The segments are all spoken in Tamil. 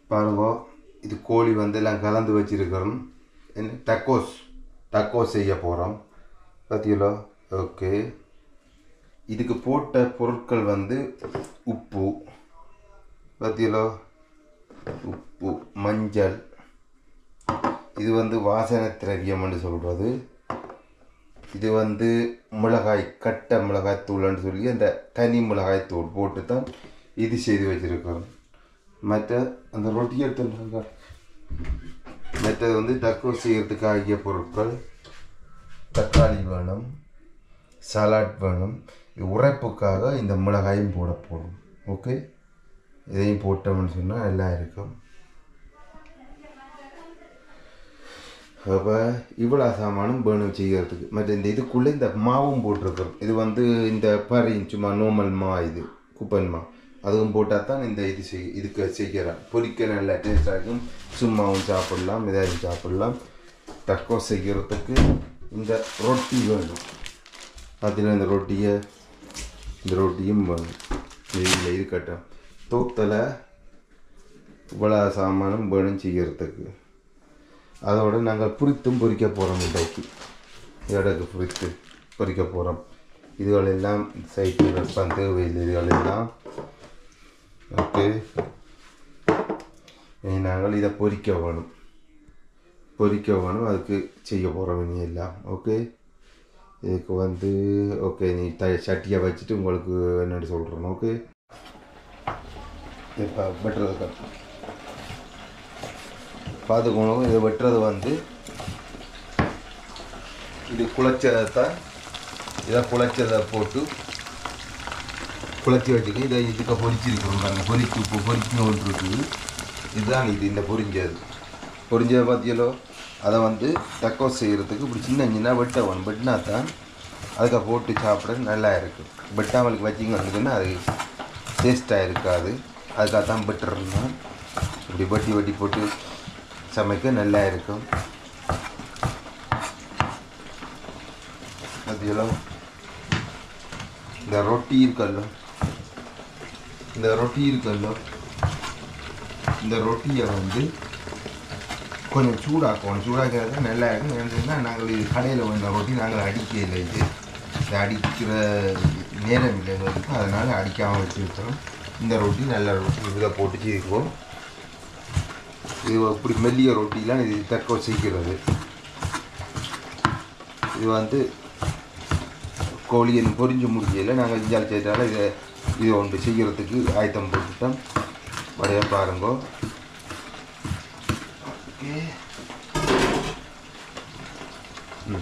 பாருங்க இது கோழி வந்து எல்லாம் கலந்து வச்சிருக்கிறோம் என்ன டக்கோஸ் டக்கோஸ் செய்ய போகிறோம் பார்த்தீங்களா ஓகே இதுக்கு போட்ட பொருட்கள் வந்து உப்பு பார்த்தீங்களா உப்பு மஞ்சள் இது வந்து வாசனை திரவியம்னு சொல்கிறது இது வந்து மிளகாய் கட்டை மிளகாய் தூள்னு சொல்லி அந்த தனி மிளகாய் தூள் போட்டு தான் இது செய்து வச்சிருக்கிறோம் மற்ற அந்த ரொட்டி எடுத்துருக்காங்க மற்றது வந்து டக்கோ செய்கிறதுக்கு ஆகிய பொருட்கள் தக்காளி வேணும் சலாட் வேணும் இது உரைப்புக்காக இந்த மிளகாயும் போட போடும் ஓகே இதையும் போட்டோம்னு சொன்னால் எல்லாம் இருக்கும் அப்போ இவ்வளோ சாமானும் வேணும் செய்கிறதுக்கு மற்ற இந்த இதுக்குள்ளே இந்த மாவும் போட்டிருக்கிறோம் இது வந்து இந்த பறியும் சும்மா நார்மல் மா இது குப்பன் மா அதுவும் போட்டால் தான் இந்த இது செய் இதுக்கு செய்கிறேன் பொரிக்க நல்ல டேஸ்டாக இருக்கும் சும்மாவும் சாப்பிடலாம் இதாகவும் சாப்பிடலாம் தக்கோ செய்கிறதுக்கு இந்த ரொட்டி வேணும் அதில் இந்த ரொட்டியை இந்த ரொட்டியும் வேணும் இதில் இருக்கட்டும் தூத்தலை இவ்வளோ சாமானும் வேணும் செய்கிறதுக்கு அதோட நாங்கள் புரித்தும் பொரிக்க போகிறோம் இன்றைக்கு இடக்கு புரித்து பொரிக்க போகிறோம் இதுகளெல்லாம் சைட்டில் வெப்பம் தேவையில் இதுகளெல்லாம் ஓகே இனி நாங்கள் இதை பொரிக்க வேணும் பொரிக்க வேணும் அதுக்கு செய்ய போகிறோம் இனி எல்லாம் ஓகே இதுக்கு வந்து ஓகே நீ த சட்டியை வச்சுட்டு உங்களுக்கு என்னென்னு சொல்கிறேன் ஓகே இப்போ பெட்டர் பார்த்துக்கணும் இதை வெட்டுறது வந்து இது குழைச்சதை தான் இதை குழைச்சதை போட்டு குழச்சி வச்சுட்டு இதை இதுக்கு பொரிச்சிருக்கணும் பாருங்க பொரிச்சு இப்போ பொரிக்கணும் ஒன்று இருக்குது இதுதான் இது இந்த பொரிஞ்சது பொரிஞ்சதை பார்த்தீங்களோ அதை வந்து தக்கோ செய்கிறதுக்கு இப்படி சின்ன சின்ன வெட்ட வேணும் வெட்டினா தான் அதுக்கு போட்டு சாப்பிட நல்லா இருக்கும் வெட்டாமலுக்கு வச்சிங்கன்னு அது டேஸ்ட்டாக இருக்காது அதுக்காக தான் பெட்டர்னா இப்படி வெட்டி வெட்டி போட்டு சமைக்க நல்லா இருக்கும் பார்த்தீங்களா இந்த ரொட்டி இருக்கல்லோ இந்த ரொட்டி இருக்கல்லோ இந்த ரொட்டியை வந்து கொஞ்சம் சூடாக்கணும் சூடாக்கிறது நல்லா இருக்கும் என்னன்னா நாங்கள் இது கடையில் வேண்ட ரொட்டி நாங்கள் அடிக்கல இது இது அடிக்கிற நேரம் இல்லை எங்களுக்கு அதனால் அடிக்காமல் வச்சுருக்கிறோம் இந்த ரொட்டி நல்ல ரொட்டி இதில் போட்டு செய்வோம் இது இப்படி மெல்லிய ரொட்டிலாம் இது தக்க செய்கிறது இது வந்து கோழியின் பொரிஞ்சு முடியல நாங்கள் இஞ்சால் செய்தால இதை இது ஒன்று செய்கிறதுக்கு ஆயத்தம் போட்டுட்டோம் வரைய பாருங்கோ ஓகே ம்.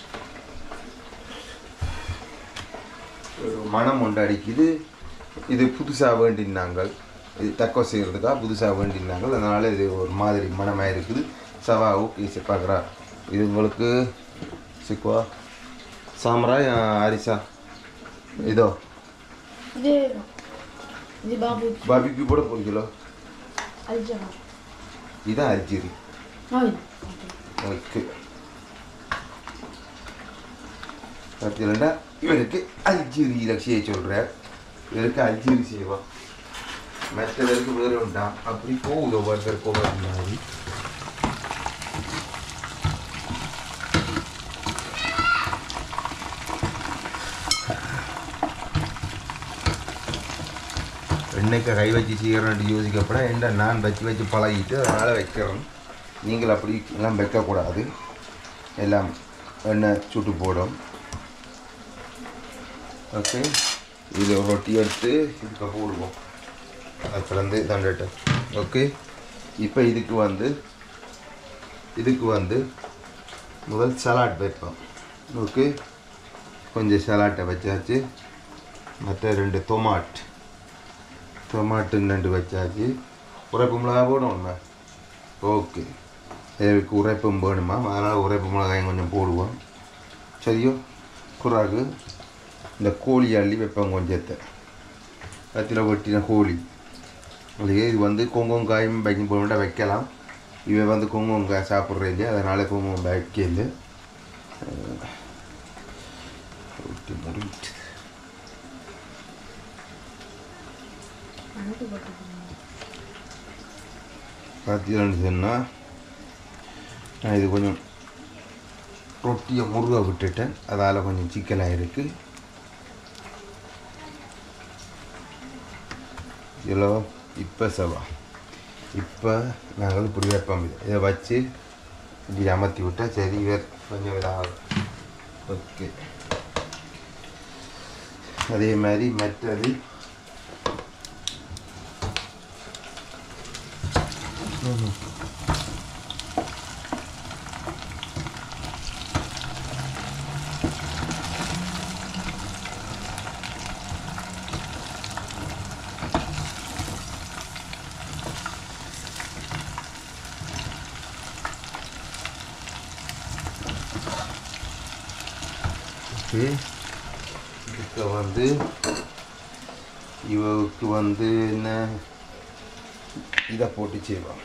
ஒரு மனம் ஒன்று அடிக்குது இது புதுசாக வேண்டினாங்கள் இது தக்கோ செய்கிறதுக்காக புதுசாக வேண்டினாங்கள் அதனால் இது ஒரு மாதிரி மனமாக இருக்குது சவா ஓகே சரி பார்க்குறா இது உங்களுக்கு சிக்குவா சாமராய் அரிசா இதோ இது இது பாபு பாபிக்கு போட போகிறீங்களோ அல்ஜமா இதான் அரிஜிரி ஆமாம் ஓகே பார்த்தீங்கன்னா இவருக்கு அல்ஜீரியில் செய்ய சொல்கிறார் இவருக்கு அல்ஜீரி செய்வா மற்றவருக்கு வேறு உண்டா அப்படி போகுது ஒவ்வொருத்தருக்கு ஒவ்வொரு மாதிரி எண்ணெய்க்கு கை வச்சு செய்கிறேன்ட்டு யோசிக்கப்பட என்ன நான் வச்சு வச்சு பழகிட்டு அதனால் வைக்கிறேன் நீங்கள் அப்படி எல்லாம் வைக்கக்கூடாது எல்லாம் எண்ணெய் சுட்டு போடும் ஓகே இது ஒரு ரொட்டி எடுத்து இதுக்கு போடுவோம் அது பிறந்து தண்டட்டு ஓகே இப்போ இதுக்கு வந்து இதுக்கு வந்து முதல் சலாட் வைப்போம் ஓகே கொஞ்சம் சலாட்டை வச்சாச்சு மற்ற ரெண்டு டொமாட் டொமாட்டு ரெண்டு வச்சாச்சு உரைப்பு மிளகா போடணும்ல ஓகே இதுக்கு உரைப்பும் வேணுமா அதனால் உரைப்பு மிளகாயும் கொஞ்சம் போடுவோம் சரியோ குறாக்கு இந்த கோழி அள்ளி வைப்பேன் கொஞ்சத்தை கத்தியில் வெட்டின கோழி அதுக்கு இது வந்து கொங்கங்காயும் பேக்கிங் பவுடர் வைக்கலாம் இவன் வந்து கொங்கங்காய் சாப்பிட்ற இல்லையா அதனால் கொங்கங்காய் வைக்கல அஹ், ரொட்டி முடிஞ்சுது பார்த்தீங்கன்னு சொன்னால் நான் இது கொஞ்சம் ரொட்டியை முருக விட்டுட்டேன் அதால் கொஞ்சம் சிக்கலாக இருக்குது இதில் இப்போ செவா இப்போ நாங்கள் இப்படி வைப்போம் இது இதை வச்சு இப்படி அமர்த்தி விட்டால் சரி வேறு கொஞ்சம் இதாகும் ஓகே அதே மாதிரி மற்றது ம். ஓகே இப்போ வந்து இவருக்கு வந்து என்ன இதை போட்டு செய்வோம்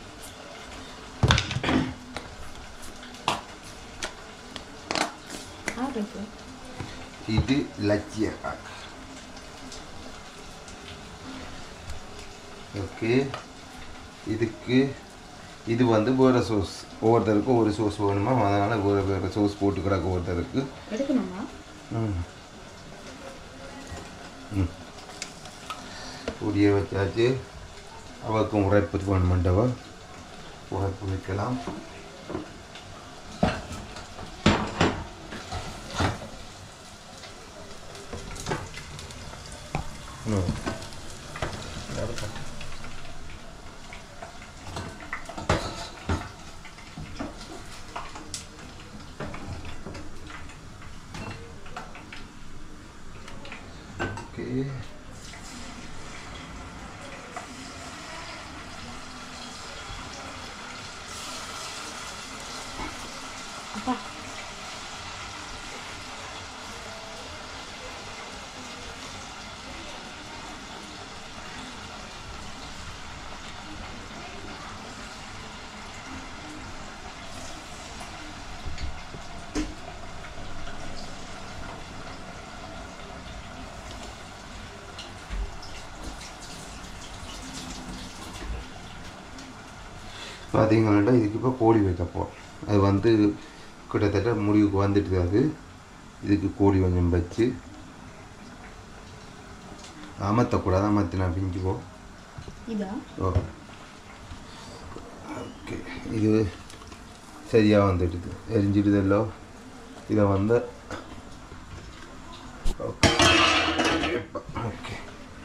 ஆர்டர் இது லட்சிய பாக் ஓகே இதுக்கு இது வந்து வேறு சோஸ் ஒவ்வொருத்தருக்கும் ஒரு சோஸ் வேணுமா அதனால் வேறு வேறு சோஸ் போட்டு கிடக்கு ஒவ்வொருத்தருக்கு எடுக்கணுமா ம் ம் பொடியை வச்சாச்சு அவருக்கும் உரைப்பு வேணுமெண்டவா உரைப்பு வைக்கலாம் ம் ஓகே அப்பா பார்த்தீங்கன்னா இதுக்கு இப்போ கோழி வைக்க போகிறோம் அது வந்து கிட்டத்தட்ட முடிவுக்கு வந்துட்டு அது இதுக்கு கோழி கொஞ்சம் வச்சு அமர்த்தக்கூடாது அமர்த்தினா பிஞ்சுவோம் இதா ஓ ஓகே இது சரியாக வந்துடுது எரிஞ்சிடுதல்லோ இதை வந்து ஓகே ஓகே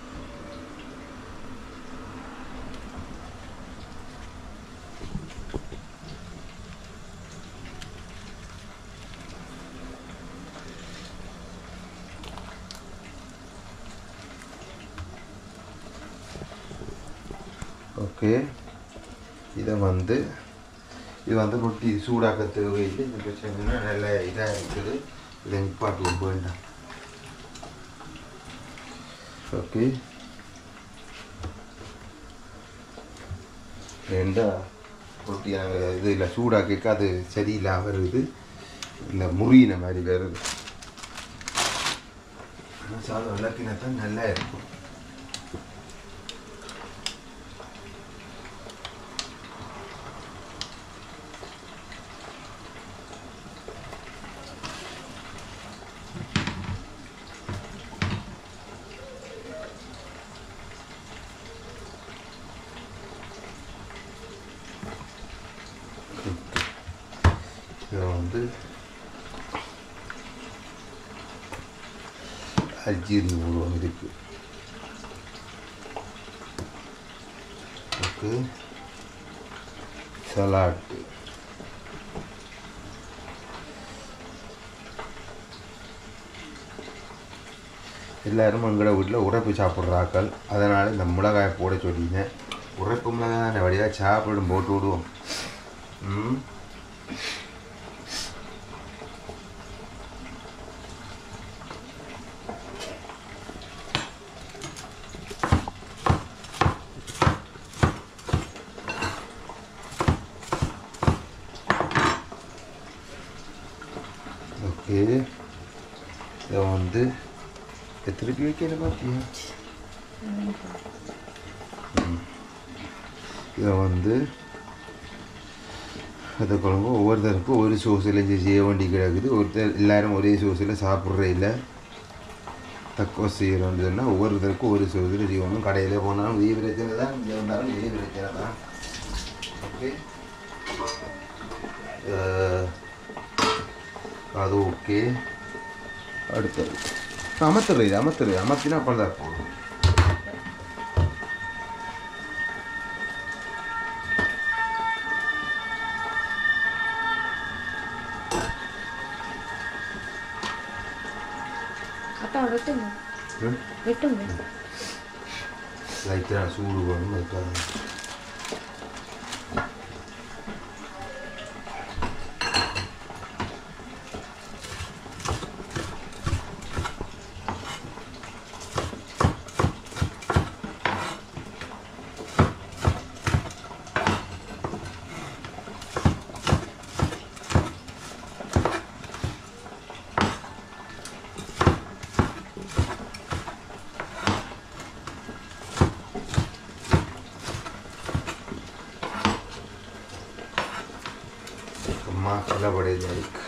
ஓகே இதை வந்து இது வந்து ரொட்டி சூடாக்க தேவையில்லை இந்த பிரச்சனைனா நல்ல இதாக இருக்குது இதை நிப்பாட்டி வேண்டாம் ஓகே ஏண்டா ரொட்டி நாங்கள் இது இல்லை சூடாக்க அது சரியில்லை வருது இல்லை முறியின மாதிரி வருது ஆனால் சாதம் விளக்கினா தான் நல்லா இருக்கும் இதை வந்து அல்ஜீரி உருவம் இருக்கு ஓகே சலாட்டு எல்லாரும் எங்களோட வீட்டில் உரைப்பு சாப்பிட்ற ஆக்கள் அதனால் இந்த மிளகாயை போட சொல்லிங்க உரைப்பு மிளகாய் தானே வழியாக சாப்பிடும் போட்டு விடுவோம் ம் ஓகே இதை வந்து இதை திருப்பி வைக்கணும் பார்த்தியா இதை வந்து அந்த குழம்பு ஒவ்வொருத்தருக்கும் ஒரு சோஸில் செய்ய வேண்டி கிடக்குது ஒருத்தர் எல்லாரும் ஒரே சோஸில் சாப்பிட்ற இல்லை தக்குவ செய்கிறோம்னு சொன்னால் ஒவ்வொருத்தருக்கும் ஒரு சோஸில் செய்யணும் கடையில் போனாலும் இதே பிரச்சனை தான் இங்கே வந்தாலும் இதே பிரச்சனை தான் ஓகே அது ஓகே அடுத்தது அமர்த்துறது இது அமர்த்துறது அமர்த்தினா அப்போ தான் போகும் அப்பா வெட்டுங்க வெட்டுங்க லைட்டாக சூடு வேணும் அதுக்காக அம்மா கலப்படையில் இருக்கு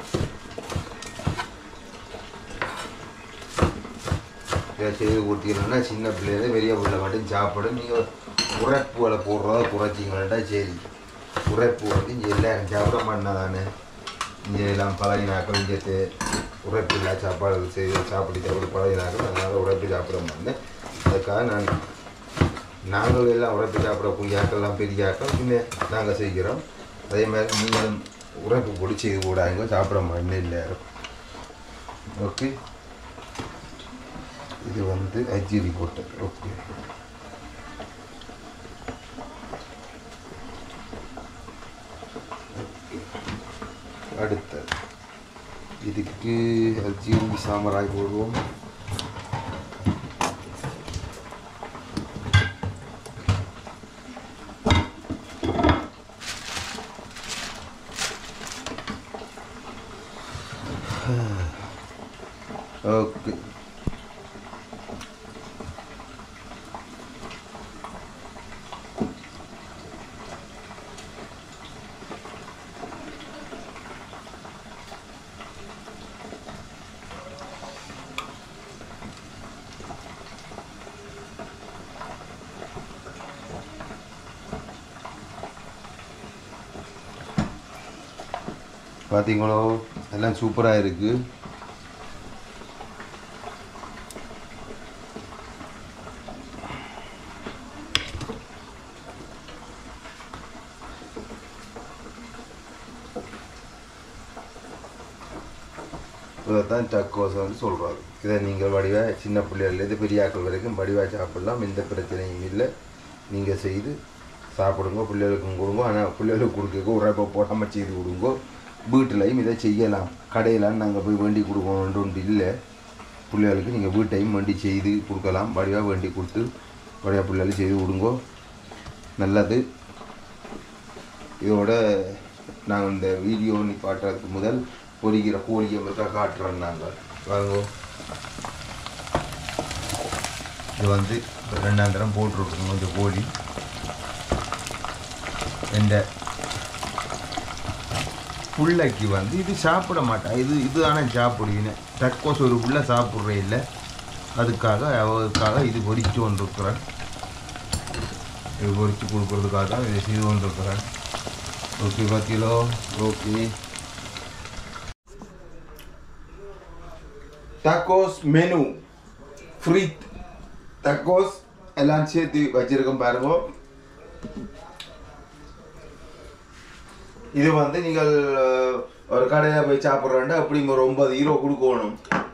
இதை செய்து கொடுத்தீங்கன்னா சின்ன பிள்ளைங்க பெரிய பிள்ளை மட்டும் சாப்பிடும் நீங்கள் உரைப்புகளை போடுறதா குறைச்சிங்கன்னா சரி உரைப்பு வந்து இங்கே எல்லாரும் சாப்பிட மாட்டாதானே இங்கே எல்லாம் பழகினாக்கள் இங்கே தே- உரைப்பு இல்லா சாப்பாடு செய்து சாப்பிட்டு சாப்பிட்டு பழகினாக்கள் அதனால் உரைப்பு சாப்பிட மாட்டேன் அதுக்காக நான் நாங்கள் எல்லாம் உரைப்பு சாப்பிடக்கூடிய ஆக்கள்லாம் பெரிய ஆக்கள் பின்ன நாங்கள் செய்கிறோம் அதே மாதிரி நீங்களும் உரைப்பு பொடி செய்து கூடாங்க சாப்பிட மாட்டேன் இல்லை ஓகே இது வந்து அஜிரி போட்டது ஓகே அடுத்தது இதுக்கு அஜிரி சாமராய் போடுவோம் ஓகே பார்த்தீங்களோ எல்லாம் சூப்பராக இருக்குது இதைத்தான் டக்கோஸ் வந்து சொல்கிறாரு இதை நீங்கள் வடிவாக சின்ன பிள்ளைகள்லேருந்து பெரிய ஆட்கள் வரைக்கும் வடிவாக சாப்பிடலாம் எந்த பிரச்சனையும் இல்லை நீங்கள் செய்து சாப்பிடுங்க பிள்ளைகளுக்கும் கொடுங்க ஆனால் பிள்ளைகளுக்கு கொடுக்க உரைப்பை போடாமல் செய்து கொடுங்க வீட்டிலையும் இதை செய்யலாம் கடையிலான்னு நாங்கள் போய் வேண்டி கொடுக்கணுன்ட்டு ஒன்று இல்லை பிள்ளைகளுக்கு நீங்கள் வீட்டையும் வேண்டி செய்து கொடுக்கலாம் வடிவாக வேண்டி கொடுத்து வடிவாக பிள்ளைகளுக்கு செய்து கொடுங்க நல்லது இதோட நாங்கள் இந்த வீடியோ நிப்பாட்டுறதுக்கு முதல் பொரிக்கிற கோழியை மட்டும் காட்டுறோம் நாங்கள் வாங்க இது வந்து ரெண்டாம் தரம் போட்டுருக்கோங்க இந்த கோழி இந்த புள்ளைக்கு வந்து இது சாப்பிட மாட்டேன் இது இது ஆனால் சாப்பிடுவீங்க தக்கோஸ் ஒரு புள்ள சாப்பிட்றே இல்லை அதுக்காக அவருக்காக இது பொரிச்சு கொண்டிருக்கிறேன் இது பொரிச்சு கொடுக்கறதுக்காக தான் இதை செய்து கொண்டிருக்கிறேன் ஓகே பார்த்தீங்களோ ஓகே டாக்கோஸ் மெனு ஃப்ரீத் டாக்கோஸ் எல்லாம் சேர்த்து வச்சிருக்கோம் பாருங்க இது வந்து நீங்கள் அஹ், ஒரு கடையில் போய் சாப்பிட்றோன்னா அப்படி ஒரு ஒன்பது ஹீரோ கொடுக்கணும்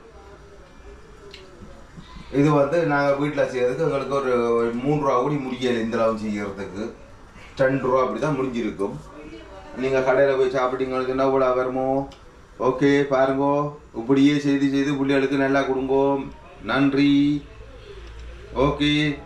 இது வந்து நாங்கள் வீட்டில் செய்யறதுக்கு எங்களுக்கு ஒரு ஒரு மூணு ரூபா கூட முடியலை இந்த அளவு செய்யறதுக்கு ரெண்டு ரூபா அப்படி தான் முடிஞ்சிருக்கும் நீங்கள் கடையில் போய் சாப்பிட்டீங்களுக்கு என்ன கூட வருமோ ஓகே பாருங்கோ இப்படியே செய்து செய்து பிள்ளைகளுக்கு நல்லா கொடுங்கோ நன்றி ஓகே